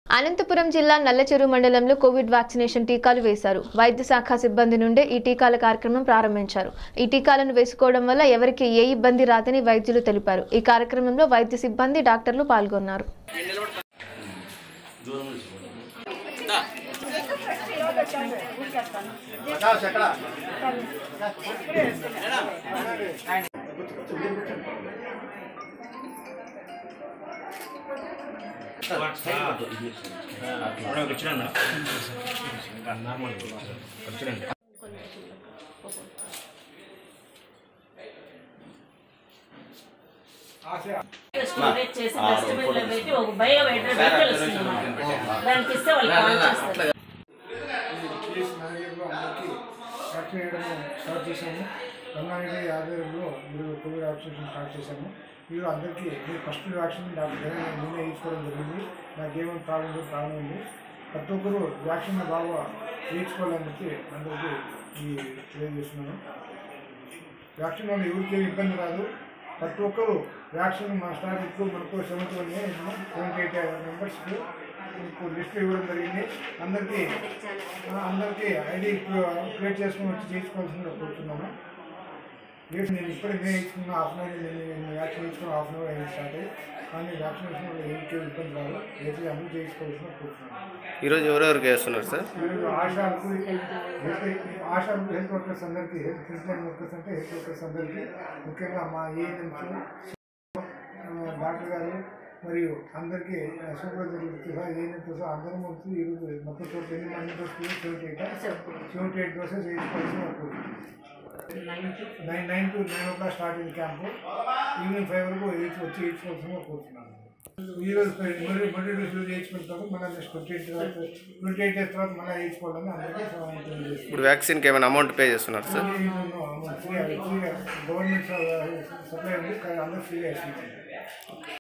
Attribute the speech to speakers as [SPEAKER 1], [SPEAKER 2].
[SPEAKER 1] అనంతపురం జిల్లా నల్లచెరు మండలంలో Covid vaccination టీకాలు వేశారు వైద్య శాఖ సిబ్బంది నుండే ఈ టీకాల కార్యక్రమం ప్రారంభించారు ఈ టీకాలను వేసుకోవడం వల్ల ఎవరికి ఏ ఇబ్బంది రాదని వైద్యులు తెలిపారు ఈ కార్యక్రమంలో వైద్య సిబ్బంది డాక్టర్లు పాల్గొన్నారు
[SPEAKER 2] వచ్చినాను నార్మల్ వచ్చినండి
[SPEAKER 3] స్టోరేజ్ చేసి డస్ట్బిన్ లో పెట్టి ఒక బయో వెయిటర్ వస్తుంది దానికి ఇస్తే వాళ్ళు కాల్ చేస్తారు
[SPEAKER 4] కేసు మేనేజర్లో అందరికీ వ్యాక్సిన్ వేయడం స్టార్ట్ చేశాము రంగారెడ్డి ఆధ్వర్యంలో మీరు కోవిడ్ వ్యాక్సినేషన్ స్టార్ట్ చేశాము మీరు అందరికీ మీరు ఫస్ట్ వ్యాక్సిన్ డాక్టర్ జగన్ నేనే వేయించుకోవడం జరిగింది నాకేమైనా ప్రాబ్లం లేదు ప్రాబ్లం ఉంది ప్రతి ఒక్కరూ వ్యాక్సిన్ బాగా వేయించుకోవాలని చెప్పి అందరికీ ఈ తెలియజేస్తున్నాను వ్యాక్సిన్ వల్ల ఎవరికి ఏమి ఇబ్బంది రాదు ప్రతి ఒక్కరు వ్యాక్సిన్ మా స్టాఫ్ ఇప్పుడు మనకు సెవెంటీ వన్ సెవెంటీ ఎయిట్ మెంబర్స్కి మీకు లిస్ట్ ఇవ్వడం జరిగింది అందరికీ ఆ, అందరికీ ఐడి క్రియేట్ చేసుకుని వచ్చి చేయించుకోవాల్సిందిగా కోరుతున్నాను లేదు నేను ఇప్పుడే నేను ఇచ్చుకున్న హాఫ్ అన్ అవర్ నేను నేను వ్యాక్సిన్ ఇచ్చుకున్న హాఫ్ అన్ అవర్ అయింది స్టార్ట్ అయ్యి కానీ వ్యాక్సినేషన్ వల్ల ఏమిటి ఇబ్బంది రాదు అయితే అందరూ చేయించుకోవాల్సిన కోరుతున్నాను
[SPEAKER 5] ఈరోజు ఎవరెవరికి వేస్తున్నారు సార్
[SPEAKER 4] ఈరోజు ఆశాలకు హెల్త్ ఆశాలకు హెల్త్ వర్కర్స్ అందరికీ హెల్త్ ఫిజికల్ వర్కర్స్ అంటే హెల్త్ వర్కర్స్ అందరికీ ముఖ్యంగా మా ఏఎన్ఎంస్ డాక్టర్ గారు మరియు అందరికీ సూపర్వైజర్లతో సహా ఏఎన్ఎంతో సహా అందరం వచ్చి ఈరోజు మొత్తం టోటల్ ఎన్ని మంది డోసులు seventy eight seventy eight doses వేసుకోవాల్సిన nine nine to nine o'clock start అయింది క్యాంపు ఈవినింగ్ ఫైవ్ వరకు వేసి వచ్చి వేసుకోవాల్సిందిగా కోరుతున్నాను ఈరోజు మరి మొదటి డోసులు వేయించుకున్న తర్వాత మళ్ళీ నెక్స్ట్ ట్వంటీ ఎయిట్ తర్వాత ట్వంటీ ఎయిట్ డేస్ తర్వాత మళ్ళీ వేయించుకోవాలని అందరికీ తెలియజేస్తున్నాను
[SPEAKER 5] ఇప్పుడు వ్యాక్సిన్కి ఏమైనా అమౌంట్ పే చేస్తున్నారు సార్
[SPEAKER 4] గవర్నమెంట్ సప్లై ఉంది కానీ అందరూ ఫ్రీగా ఇస్తున్నారు